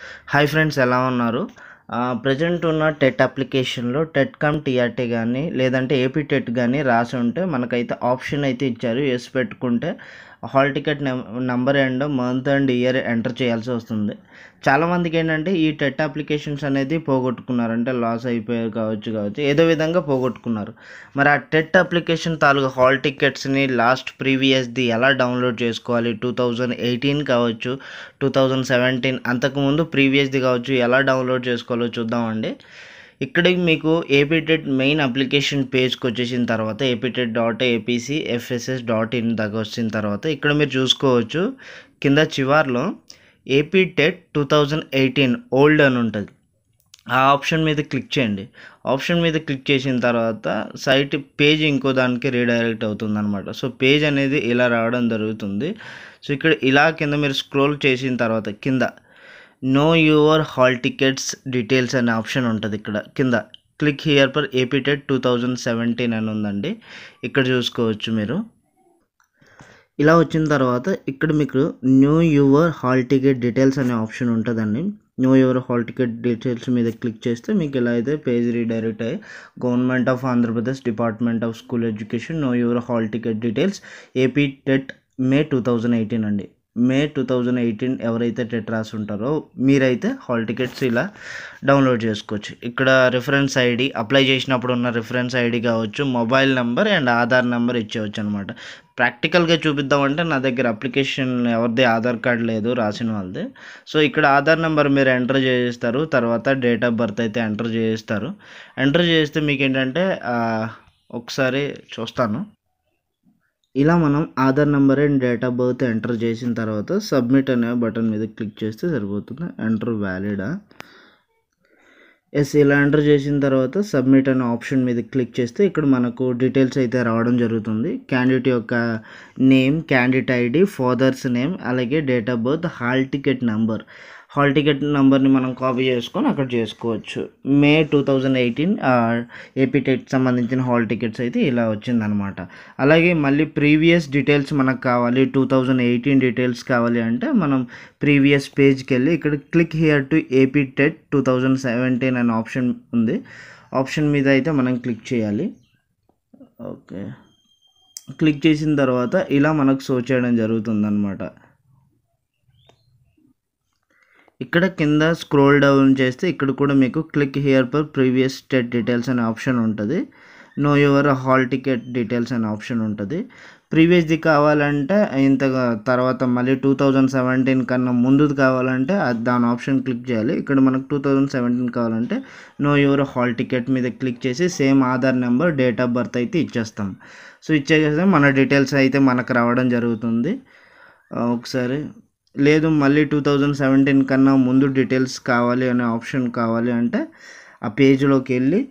hi friends ఎలా ఉన్నారు present ఉన్న టెట్ అప్లికేషన్లో టెట్ కమ్ టీఆర్టీ కానీ లేదంటే ఏపీ టెట్ కానీ రాసి ఉంటే మనకైతే ఆప్షన్ అయితే ఇచ్చారు ఎస్ పెట్టుకుంటే hall ticket number and month and year enter చేయాల్సి వస్తుంది చాలామందికి ఏంటంటే ఈ టెట్ అప్లికేషన్స్ అనేది పోగొట్టుకున్నారు అంటే లాస్ అయిపోయారు కావచ్చు కావచ్చు ఏదో విధంగా పోగొట్టుకున్నారు మరి ఆ టెట్ అప్లికేషన్ తాలూకా హాల్ టికెట్స్ని లాస్ట్ ప్రీవియస్ది ఎలా డౌన్లోడ్ చేసుకోవాలి టూ థౌజండ్ ఎయిటీన్ కావచ్చు టూ థౌజండ్ సెవెంటీన్ అంతకుముందు ప్రీవియస్ది కావచ్చు ఎలా డౌన్లోడ్ చేసుకోవాలో చూద్దామండి ఇక్కడికి మీకు ఏపీటెట్ మెయిన్ అప్లికేషన్ పేజ్కి వచ్చేసిన తర్వాత APTET dot APC FSS dot in దగ్గర వచ్చిన తర్వాత ఇక్కడ మీరు చూసుకోవచ్చు కింద చివర్లో AP TET two thousand eighteen old అని ఉంటుంది ఆ ఆప్షన్ మీద క్లిక్ చేయండి ఆప్షన్ మీద క్లిక్ చేసిన తర్వాత సైట్ పేజ్ ఇంకో దానికి రీడైరెక్ట్ అవుతుంది అనమాట సో పేజ్ అనేది ఇలా రావడం జరుగుతుంది సో ఇక్కడ ఇలా కింద మీరు స్క్రోల్ చేసిన తర్వాత కింద know your hall tickets details అనే ఆప్షన్ ఉంటుంది ఇక్కడ కింద click here for APTET two thousand seventeen అని ఉందండి ఇక్కడ చూసుకోవచ్చు మీరు ఇలా వచ్చిన తర్వాత ఇక్కడ మీకు know your hall ticket details అనే ఆప్షన్ ఉంటుందండి know your hall ticket details మీద క్లిక్ చేస్తే మీకు ఇలా అయితే పేజ్ రీడైరెక్ట్ అయ్యి government of Andhra Pradesh department of school education know your hall ticket details AP TET May two thousand eighteen అండి May two thousand eighteen ఎవరైతే టెట్ రాసి ఉంటారో మీరైతే హాల్ టికెట్స్ ఇలా డౌన్లోడ్ చేసుకోవచ్చు ఇక్కడ రిఫరెన్స్ ఐడి అప్లై చేసినప్పుడు ఉన్న రిఫరెన్స్ ఐడి కావచ్చు mobile number and Aadhaar number ఇచ్చేవచ్చు అనమాట ప్రాక్టికల్గా చూపిద్దామంటే నా దగ్గర అప్లికేషన్ ఎవరిది ఆధార్ కార్డ్ లేదు రాసిన వాళ్ళది సో ఇక్కడ ఆధార్ నెంబర్ మీరు ఎంటర్ చేస్తారు తర్వాత డేట్ ఆఫ్ బర్త్ అయితే ఎంటర్ చేస్తారు ఎంటర్ చేస్తే మీకు ఏంటంటే ఒకసారి చూస్తాను ఇలా మనం Aadhaar number and date of birth enter చేసిన తర్వాత సబ్మిట్ అనే బటన్ మీద క్లిక్ చేస్తే సరిపోతుంది ఎంటర్ వ్యాలిడా ఎస్ ఇలా ఎంటర్ చేసిన తర్వాత సబ్మిట్ అనే ఆప్షన్ మీద క్లిక్ చేస్తే ఇక్కడ మనకు డీటెయిల్స్ అయితే రావడం జరుగుతుంది క్యాండిడేట్ యొక్క name candidate ID father's name అలాగే date of birth hall ticket number hall ticket నెంబర్ని మనం కాపీ చేసుకొని అక్కడ చేసుకోవచ్చు May two thousand eighteen AP TET సంబంధించిన హాల్ టికెట్స్ అయితే ఇలా వచ్చిందనమాట అలాగే మళ్ళీ ప్రీవియస్ డీటెయిల్స్ మనకు కావాలి టూ థౌజండ్ ఎయిటీన్ డీటెయిల్స్ కావాలి అంటే మనం ప్రీవియస్ పేజ్కి వెళ్ళి ఇక్కడ click here to AP TET two thousand seventeen అనే ఆప్షన్ ఉంది ఆప్షన్ మీద అయితే మనం క్లిక్ చేయాలి ఓకే క్లిక్ చేసిన తర్వాత ఇలా మనకు షో చేయడం జరుగుతుందన్నమాట ఇక్కడ కింద స్క్రోల్ డౌన్ చేస్తే ఇక్కడ కూడా మీకు click here for previous state details అనే ఆప్షన్ ఉంటుంది know your hall ticket details అనే ఆప్షన్ ఉంటుంది ప్రీవియస్ది కావాలంటే ఇంత తర్వాత మళ్ళీ టూ థౌజండ్ సెవెంటీన్ కన్నా ముందుది కావాలంటే దాని ఆప్షన్ క్లిక్ చేయాలి ఇక్కడ మనకు టూ థౌజండ్ సెవెంటీన్ కావాలంటే నో యువర్ హాల్ టికెట్ మీద క్లిక్ చేసి same Aadhaar number date of birth అయితే ఇచ్చేస్తాం సో ఇచ్చేస్తే మన డీటెయిల్స్ అయితే మనకు రావడం జరుగుతుంది ఒకసారి లేదు మళ్ళీ టూ థౌజండ్ సెవెంటీన్ కన్నా ముందు డీటెయిల్స్ కావాలి అనే ఆప్షన్ కావాలి అంటే ఆ పేజ్లోకి వెళ్ళి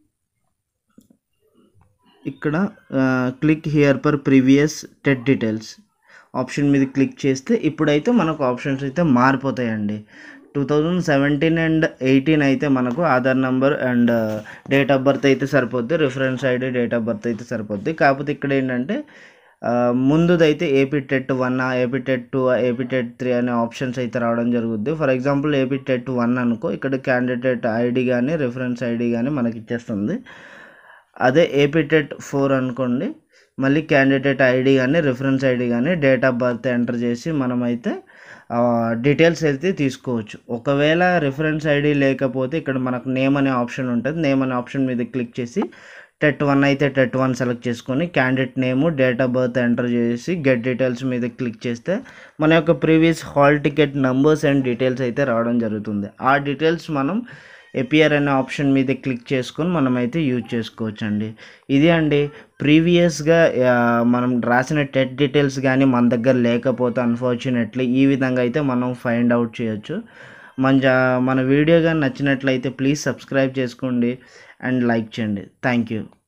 ఇక్కడ click here for previous TET details option మీద క్లిక్ చేస్తే ఇప్పుడైతే మనకు ఆప్షన్స్ అయితే మారిపోతాయండి two thousand seventeen and eighteen అయితే మనకు Aadhaar number and date of birth అయితే సరిపోద్ది reference ID date of birth అయితే సరిపోద్ది కాకపోతే ఇక్కడ ఏంటంటే ముందుదైతే AP TET one AP TET two AP TET three అనే ఆప్షన్స్ అయితే రావడం జరుగుద్ది for example AP TET one అనుకో ఇక్కడ క్యాండిడేట్ ఐడి కానీ రిఫరెన్స్ ఐడి కానీ మనకి ఇచ్చేస్తుంది అదే ఏపీ టెట్ ఫోర్ అనుకోండి మళ్ళీ క్యాండిడేట్ ఐడి కానీ రిఫరెన్స్ ఐడి కానీ డేట్ ఆఫ్ బర్త్ ఎంటర్ చేసి మనమైతే డీటెయిల్స్ అయితే తీసుకోవచ్చు ఒకవేళ రిఫరెన్స్ ఐడి లేకపోతే ఇక్కడ మనకు నేమ్ అనే ఆప్షన్ ఉంటుంది నేమ్ అనే ఆప్షన్ మీద క్లిక్ చేసి టెట్ వన్ అయితే టెట్ వన్ సెలెక్ట్ చేసుకొని candidate name date of birth enter చేసి గెట్ డీటెయిల్స్ మీద క్లిక్ చేస్తే మన యొక్క previous hall ticket numbers and details అయితే రావడం జరుగుతుంది ఆ డీటెయిల్స్ మనం ఎపిఆర్ అనే ఆప్షన్ మీద క్లిక్ చేసుకొని మనం అయితే యూజ్ చేసుకోవచ్చు అండి ఇది అండి ప్రీవియస్గా మనం రాసిన టెట్ డీటెయిల్స్ కానీ మన దగ్గర లేకపోతే అన్ఫార్చునేట్లీ ఈ విధంగా అయితే మనం ఫైండ్ అవుట్ చేయొచ్చు మన మన వీడియో కానీ నచ్చినట్లయితే ప్లీజ్ సబ్స్క్రైబ్ చేసుకోండి అండ్ లైక్ చేయండి థ్యాంక్ యూ